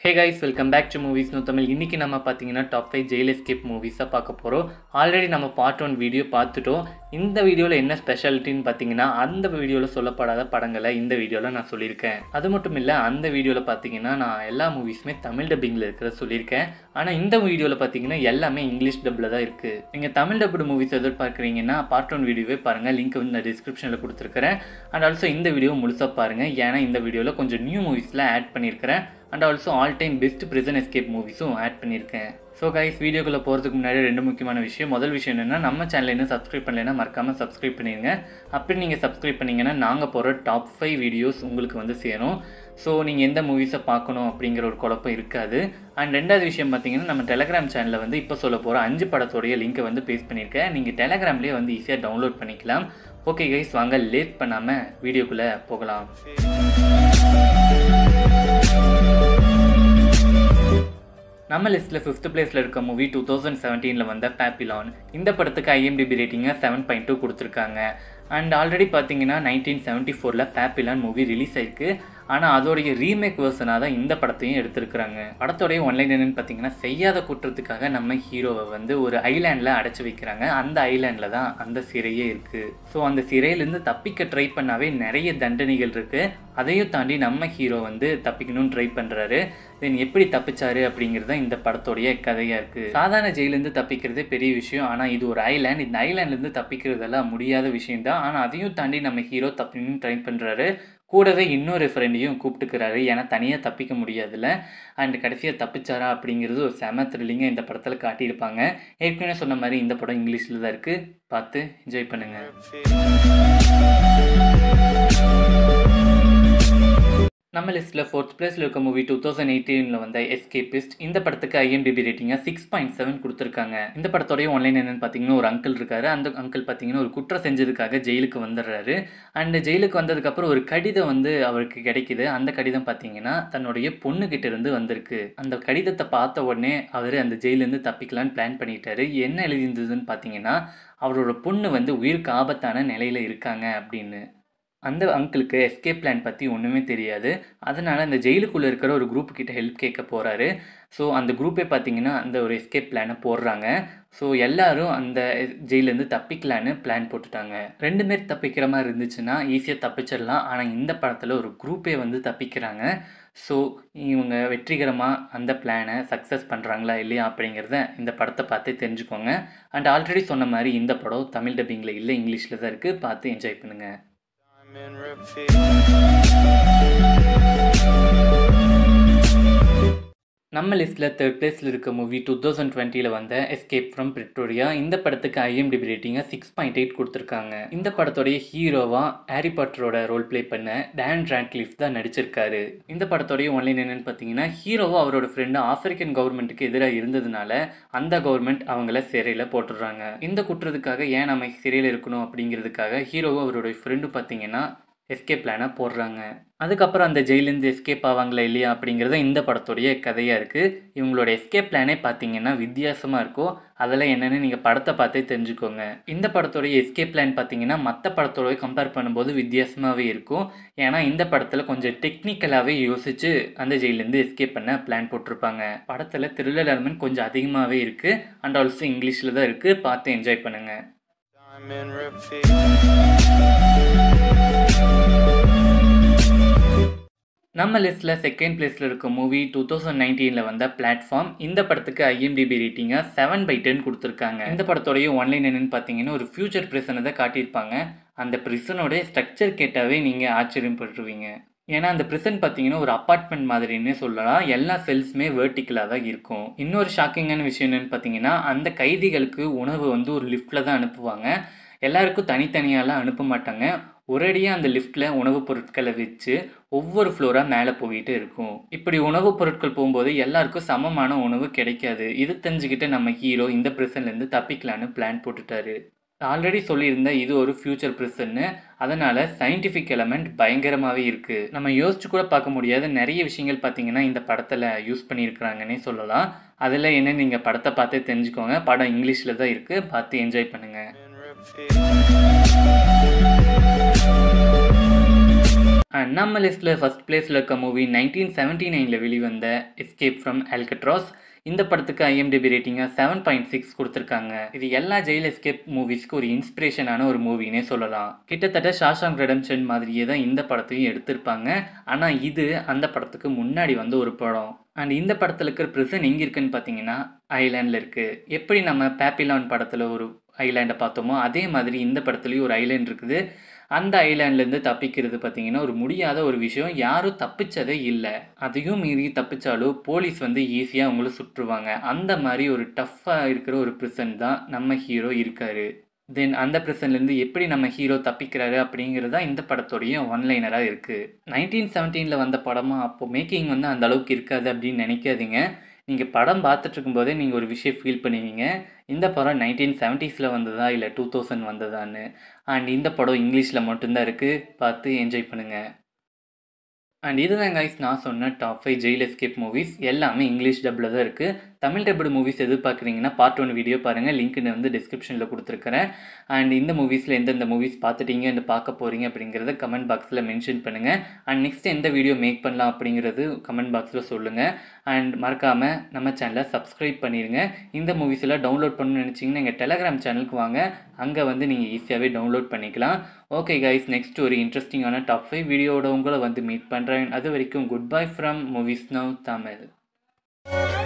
hey guys welcome back to movies now Tamil இன்றைக்கி நம்ம பார்த்தீங்கன்னா டாப் ஃபைவ் ஜெயில் எஸ்கேப் மூவிஸாக பார்க்க போகிறோம் ஆல்ரெடி நம்ம பார்ட் ஒன் வீடியோ பார்த்துட்டோம் இந்த வீடியோவில் என்ன ஸ்பெஷாலிட்டின்னு பார்த்தீங்கன்னா அந்த வீடியோவில் சொல்லப்படாத படங்களை இந்த வீடியோவில் நான் சொல்லியிருக்கேன் அது மட்டும் இல்லை அந்த வீடியோவில் பார்த்தீங்கன்னா நான் எல்லா மூவிஸுமே தமிழ் டப்பிங்கில் இருக்கிறத சொல்லியிருக்கேன் ஆனால் இந்த வீடியோவில் பார்த்தீங்கன்னா எல்லாமே இங்கிலீஷ் டப்பில் தான் இருக்குது நீங்கள் தமிழ் டப்புடு மூவிஸ் எதிர்பார்க்குறீங்கன்னா பார்ட் ஒன் வீடியோவே பாருங்கள் லிங்க் வந்து நான் டிஸ்கிரிப்ஷனில் கொடுத்துருக்கிறேன் அண்ட் ஆல்சோ இந்த வீடியோ முழுசாக பாருங்கள் ஏன்னா இந்த வீடியோவில் கொஞ்சம் நியூ மூவிஸில் ஆட் பண்ணியிருக்கிறேன் and also all time best prison escape மூவிஸும் ஆட் பண்ணியிருக்கேன் ஸோ கைஸ் வீடியோக்குள்ளே போகிறதுக்கு முன்னாடி ரெண்டு முக்கியமான விஷயம் முதல் விஷயம் என்னென்னா நம்ம சேனல் இன்னும் சப்ஸ்கிரைப் பண்ணலைன்னா மறக்காமல் சப்ஸ்கிரைப் பண்ணிடுங்க அப்படி நீங்கள் சப்ஸ்கிரைப் பண்ணிங்கன்னா நாங்கள் போகிற டாப் ஃபைவ் வீடியோஸ் உங்களுக்கு வந்து சேரும் ஸோ நீங்கள் எந்த மூவிஸை பார்க்கணும் அப்படிங்கிற ஒரு குழப்பம் இருக்காது அண்ட் ரெண்டாவது விஷயம் பார்த்தீங்கன்னா நம்ம டெலகிராம் சேனலில் வந்து இப்போ சொல்ல போகிற அஞ்சு படத்தோடைய லிங்க்கை வந்து பேஸ்ட் பண்ணியிருக்கேன் நீங்கள் டெலகிராம்லேயே வந்து ஈஸியாக டவுன்லோட் பண்ணிக்கலாம் ஓகே கைஸ் வாங்க லேட் பண்ணாமல் வீடியோக்குள்ளே போகலாம் நம்ம லிஸ்ட்டில் ஃபிஃப்த் பிளேஸில் இருக்க மூவி டூ தௌசண்ட் செவன்டீனில் வந்த பேப்பிலான் இந்த படத்துக்கு ஐஎம்டிபி ரேட்டிங்கை செவன் பாயிண்ட் டூ கொடுத்துருக்காங்க அண்ட் ஆல்ரெடி பார்த்தீங்கன்னா நைன்டீன் செவன்ட்டி ஃபோரில் பேப்பிலான் மூவி ரிலீஸ் ஆயிருக்கு ஆனால் அதோடைய ரீமேக் வேர்ஷனாக தான் இந்த படத்தையும் எடுத்திருக்கிறாங்க படத்தோடைய ஒன்லைன் என்னன்னு பார்த்தீங்கன்னா செய்யாத குற்றத்துக்காக நம்ம ஹீரோவை வந்து ஒரு ஐலாண்டில் அடைச்சி வைக்கிறாங்க அந்த ஐலாண்டில் தான் அந்த சிறையே இருக்குது ஸோ அந்த சிறையிலேருந்து தப்பிக்க ட்ரை பண்ணாவே நிறைய தண்டனைகள் இருக்குது அதையும் தாண்டி நம்ம ஹீரோ வந்து தப்பிக்கணும்னு ட்ரை பண்ணுறாரு தென் எப்படி தப்பிச்சாரு அப்படிங்கிறது தான் இந்த படத்தோடைய கதையாக இருக்குது சாதாரண ஜெயிலேருந்து தப்பிக்கிறதே பெரிய விஷயம் ஆனால் இது ஒரு ஐலாண்ட் இந்த ஐலாண்ட்லேருந்து தப்பிக்கிறதெல்லாம் முடியாத விஷயம் தான் ஆனால் அதையும் தாண்டி நம்ம ஹீரோ தப்பிக்கணும்னு ட்ரை பண்ணுறாரு கூடவே இன்னொரு ஃப்ரெண்டையும் கூப்பிட்டுக்கிறாரு ஏன்னா தனியாக தப்பிக்க முடியாதுல்ல அண்ட் கடைசியாக தப்பிச்சாரா அப்படிங்கிறது ஒரு செம த்ரில்லிங்காக இந்த படத்தில் காட்டியிருப்பாங்க ஏற்கனவே சொன்ன மாதிரி இந்த படம் இங்கிலீஷில் தான் இருக்குது பார்த்து என்ஜாய் பண்ணுங்கள் நம்ம லிஸ்ட்டில் ஃபோர்த் பிளேஸில் இருக்க மூவி டூ தௌசண்ட் எயிட்டீனில் வந்த எஸ்கேபிஸ்ட் இந்த படத்துக்கு ஐஎம்டிபி ரேட்டிங்காக சிக்ஸ் பாயிண்ட் செவன் கொடுத்துருக்காங்க இந்த படத்தோடைய ஒன்லைன் என்னென்னு பார்த்தீங்கன்னா ஒரு அங்கிள் இருக்காரு அந்த அங்கிள் பார்த்தீங்கன்னா ஒரு குற்றம் செஞ்சதுக்காக ஜெயிலுக்கு வந்துடுறாரு அண்ட் ஜெயிலுக்கு வந்ததுக்கப்புறம் ஒரு கடிதம் வந்து அவருக்கு கிடைக்குது அந்த கடிதம் பார்த்தீங்கன்னா தன்னுடைய பொண்ணுக்கிட்ட இருந்து வந்திருக்கு அந்த கடிதத்தை பார்த்த உடனே அவர் அந்த ஜெயிலேருந்து தப்பிக்கலான்னு பிளான் பண்ணிட்டாரு என்ன எழுதியிருந்ததுன்னு பார்த்தீங்கன்னா அவரோட பொண்ணு வந்து உயிருக்கு ஆபத்தான நிலையில் இருக்காங்க அப்படின்னு அந்த அங்கிளுக்கு எஸ்கேப் பிளான் பற்றி ஒன்றுமே தெரியாது அதனால் அந்த ஜெயிலுக்குள்ளே இருக்கிற ஒரு குரூப் கிட்ட ஹெல்ப் கேட்க போகிறாரு ஸோ அந்த குரூப்பே பார்த்தீங்கன்னா அந்த ஒரு எஸ்கேப் பிளானை போடுறாங்க ஸோ எல்லாரும் அந்த ஜெயிலேருந்து தப்பிக்கலான்னு பிளான் போட்டுட்டாங்க ரெண்டு பேர் தப்பிக்கிற மாதிரி இருந்துச்சுன்னா ஈஸியாக தப்பிச்சிடலாம் ஆனால் இந்த படத்தில் ஒரு குரூப்பே வந்து தப்பிக்கிறாங்க ஸோ இவங்க வெற்றிகரமாக அந்த பிளானை சக்ஸஸ் பண்ணுறாங்களா இல்லையா அப்படிங்கிறத இந்த படத்தை பார்த்து தெரிஞ்சுக்கோங்க அண்ட் ஆல்ரெடி சொன்ன மாதிரி இந்த படம் தமிழ் டப்பிங்கில் இல்லை இங்கிலீஷில் தான் இருக்குது பார்த்து என்ஜாய் பண்ணுங்கள் நம்ம லிஸ்ட்டில் தேர்ட் பிளேஸில் இருக்க மூவி டூ தௌசண்ட் டுவெண்ட்டியில் வந்த எஸ்கேப் ஃப்ரம் பிரிட்டோரியா இந்த படத்துக்கு ஐஎம்டிபி ரேட்டிங்கை சிக்ஸ் பாயிண்ட் எயிட் கொடுத்துருக்காங்க இந்த படத்தோடைய ஹீரோவாக ஹாரி பாட்டரோட ரோல் ப்ளே பண்ண டேன் ராட்லிஃப் தான் நடிச்சிருக்காரு இந்த படத்தோடைய ஒன்லைன் என்னென்னு பார்த்தீங்கன்னா ஹீரோவாக அவரோட ஃப்ரெண்டு ஆப்பிரிக்கன் கவர்மெண்ட்டுக்கு எதிராக இருந்ததுனால அந்த கவர்மெண்ட் அவங்கள சிறையில் போட்டுடுறாங்க இந்த குற்றத்துக்காக ஏன் நம்ம சிறையில் இருக்கணும் அப்படிங்கிறதுக்காக ஹீரோவும் அவரோட ஃப்ரெண்டு பார்த்தீங்கன்னா எஸ்கேப் பிளானை போடுறாங்க அதுக்கப்புறம் அந்த ஜெயிலேருந்து எஸ்கேப் ஆவாங்களா இல்லையா அப்படிங்கிறத இந்த படத்துடைய கதையாக இருக்குது இவங்களோட எஸ்கேப் பிளானே பார்த்தீங்கன்னா வித்தியாசமாக இருக்கும் அதெல்லாம் என்னென்னு நீங்கள் படத்தை பார்த்தே தெரிஞ்சுக்கோங்க இந்த படத்தோடைய எஸ்கேப் பிளான் பார்த்தீங்கன்னா மற்ற படத்தோட கம்பேர் பண்ணும்போது வித்தியாசமாகவே இருக்கும் ஏன்னா இந்த படத்தில் கொஞ்சம் டெக்னிக்கலாகவே யோசித்து அந்த ஜெயிலேருந்து எஸ்கேப் பண்ண பிளான் போட்டிருப்பாங்க படத்தில் த்ரில்லர் எலமெண்ட் கொஞ்சம் அதிகமாகவே இருக்குது அண்ட் ஆல்சோ இங்கிலீஷில் தான் இருக்குது பார்த்து என்ஜாய் பண்ணுங்கள் நம்ம லிஸ்ட்டில் செகண்ட் பிளேஸில் இருக்க மூவி டூ தௌசண்ட் நைன்டீனில் வந்த பிளாட்ஃபார்ம் இந்த படத்துக்கு ஐஎம்டிபி ரேட்டிங்காக செவன் பை டென் கொடுத்துருக்காங்க இந்த படத்தோடைய ஒன்லைன் என்னென்னு பார்த்தீங்கன்னா ஒரு ஃபியூச்சர் ப்ரிசனை தான் காட்டியிருப்பாங்க அந்த ப்ரிசனோடைய ஸ்ட்ரக்சர் கேட்டாவே நீங்கள் ஆச்சரியப்பட்டுருவீங்க ஏன்னா அந்த ப்ரிசன் பார்த்தீங்கன்னா ஒரு அப்பார்ட்மெண்ட் மாதிரின்னு சொல்லலாம் எல்லா செல்ஸுமே வேர்ட்டிக்கலாக தான் இருக்கும் இன்னொரு ஷாக்கிங்கான விஷயம் என்னென்னு பார்த்தீங்கன்னா அந்த கைதிகளுக்கு உணவு வந்து ஒரு லிஃப்ட்டில் தான் அனுப்புவாங்க எல்லாருக்கும் தனித்தனியாலாம் அனுப்ப மாட்டாங்க ஒரேடியாக அந்த லிஃப்ட்டில் உணவுப் பொருட்களை வச்சு ஒவ்வொரு ஃப்ளோராக மேலே போயிட்டு இருக்கும் இப்படி உணவுப் பொருட்கள் போகும்போது எல்லாருக்கும் சமமான உணவு கிடைக்காது இது தெரிஞ்சுக்கிட்டு நம்ம ஹீரோ இந்த ப்ரிசன்லேருந்து தப்பிக்கலான்னு பிளான் போட்டுட்டாரு ஆல்ரெடி சொல்லியிருந்த இது ஒரு ஃப்யூச்சர் ப்ரிசன்னு அதனால் சயின்டிஃபிக் எலமெண்ட் பயங்கரமாகவே இருக்குது நம்ம யோசிச்சு கூட பார்க்க முடியாத நிறைய விஷயங்கள் பார்த்தீங்கன்னா இந்த படத்தில் யூஸ் பண்ணியிருக்கிறாங்கன்னே சொல்லலாம் அதில் என்ன நீங்கள் படத்தை பார்த்தே தெரிஞ்சுக்கோங்க படம் இங்கிலீஷில் தான் இருக்குது பார்த்து என்ஜாய் பண்ணுங்கள் அண்ட் நம்ம லிஸ்ட்டில் ஃபஸ்ட் பிளேஸில் இருக்க மூவி நைன்டீன் செவன்ட்டி நைனில் வெளிவந்த எஸ்கேப் ஃப்ரம் அல்கட்ராஸ் இந்த படத்துக்கு ஐஎம்டிபி ரேட்டிங்காக செவன் பாயிண்ட் சிக்ஸ் கொடுத்துருக்காங்க இது எல்லா ஜெயில் எஸ்கேப் மூவிஸ்க்கு ஒரு இன்ஸ்பிரேஷனான ஒரு மூவினே சொல்லலாம் கிட்டத்தட்ட ஷாஷாங் ரெடம்ஷன் மாதிரியே தான் இந்த படத்தையும் எடுத்திருப்பாங்க ஆனால் இது அந்த படத்துக்கு முன்னாடி வந்து ஒரு படம் அண்ட் இந்த படத்தில் இருக்கிற ப்ரிசன் எங்கே இருக்குன்னு பார்த்தீங்கன்னா ஐலாண்டில் இருக்குது எப்படி நம்ம பேப்பிலான் படத்தில் ஒரு ஐலாண்டை பார்த்தோமோ அதே மாதிரி இந்த படத்துலேயும் ஒரு ஐலாண்ட் இருக்குது அந்த ஐலாண்ட்லேருந்து தப்பிக்கிறது பார்த்தீங்கன்னா ஒரு முடியாத ஒரு விஷயம் யாரும் தப்பிச்சதே இல்லை அதையும் மீறி தப்பிச்சாலும் போலீஸ் வந்து ஈஸியாக அவங்கள சுற்றுவாங்க அந்த மாதிரி ஒரு டஃப்பாக இருக்கிற ஒரு ப்ரிசன் தான் நம்ம ஹீரோ இருக்காரு தென் அந்த ப்ரிசன்லேருந்து எப்படி நம்ம ஹீரோ தப்பிக்கிறாரு அப்படிங்கிறது தான் இந்த படத்தோடைய ஒன்லைனராக இருக்குது நைன்டீன் செவன்டீனில் வந்த படமாக அப்போ மேக்கிங் வந்து அந்த அளவுக்கு இருக்காது அப்படின்னு நினைக்காதீங்க நீங்கள் படம் பார்த்துட்டு இருக்கும்போதே நீங்கள் ஒரு விஷயம் ஃபீல் பண்ணுவீங்க இந்த படம் நைன்டீன் செவன்ட்டீஸில் வந்ததா இல்லை டூ தௌசண்ட் வந்ததான்னு அண்ட் இந்த படம் இங்கிலீஷில் மட்டும்தான் இருக்குது பார்த்து என்ஜாய் பண்ணுங்கள் அண்ட் இதுதான் கைஸ் நான் சொன்ன top five jail escape movies எல்லாமே இங்கிலீஷ் டப்பில் தான் இருக்குது தமிழ் டப்புடு மூவிஸ் எதிர்பார்க்குறீங்கன்னா பார்ட் ஒன் வீடியோ பாருங்கள் லிங்க் நான் வந்து டிஸ்கிரிப்ஷனில் கொடுத்துருக்கிறேன் அண்ட் இந்த மூவிஸில் எந்தெந்த மூவிஸ் பார்த்துட்டீங்க இந்த பார்க்க போகிறீங்க அப்படிங்கிறத கமெண்ட் பாக்ஸில் மென்ஷன் பண்ணுங்கள் அண்ட் நெக்ஸ்ட் எந்த வீடியோ மேக் பண்ணலாம் அப்படிங்கிறது கமெண்ட் பாக்ஸில் சொல்லுங்கள் அண்ட் மறக்காமல் நம்ம சேனலை சப்ஸ்கிரைப் பண்ணிடுங்க இந்த மூவிஸ் எல்லாம் டவுன்லோட் பண்ணணும்னு நினச்சிங்கன்னா எங்கள் டெலகிராம் சேனலுக்கு வாங்க அங்கே வந்து நீங்கள் ஈஸியாகவே டவுன்லோட் பண்ணிக்கலாம் ஓகே கைஸ் நெக்ஸ்ட் ஒரு இன்ட்ரெஸ்டிங்கான டாப் ஃபைவ் வீடியோட உங்களை வந்து மீட் பண்ணுறேன் அது வரைக்கும் goodbye from movies now Tamil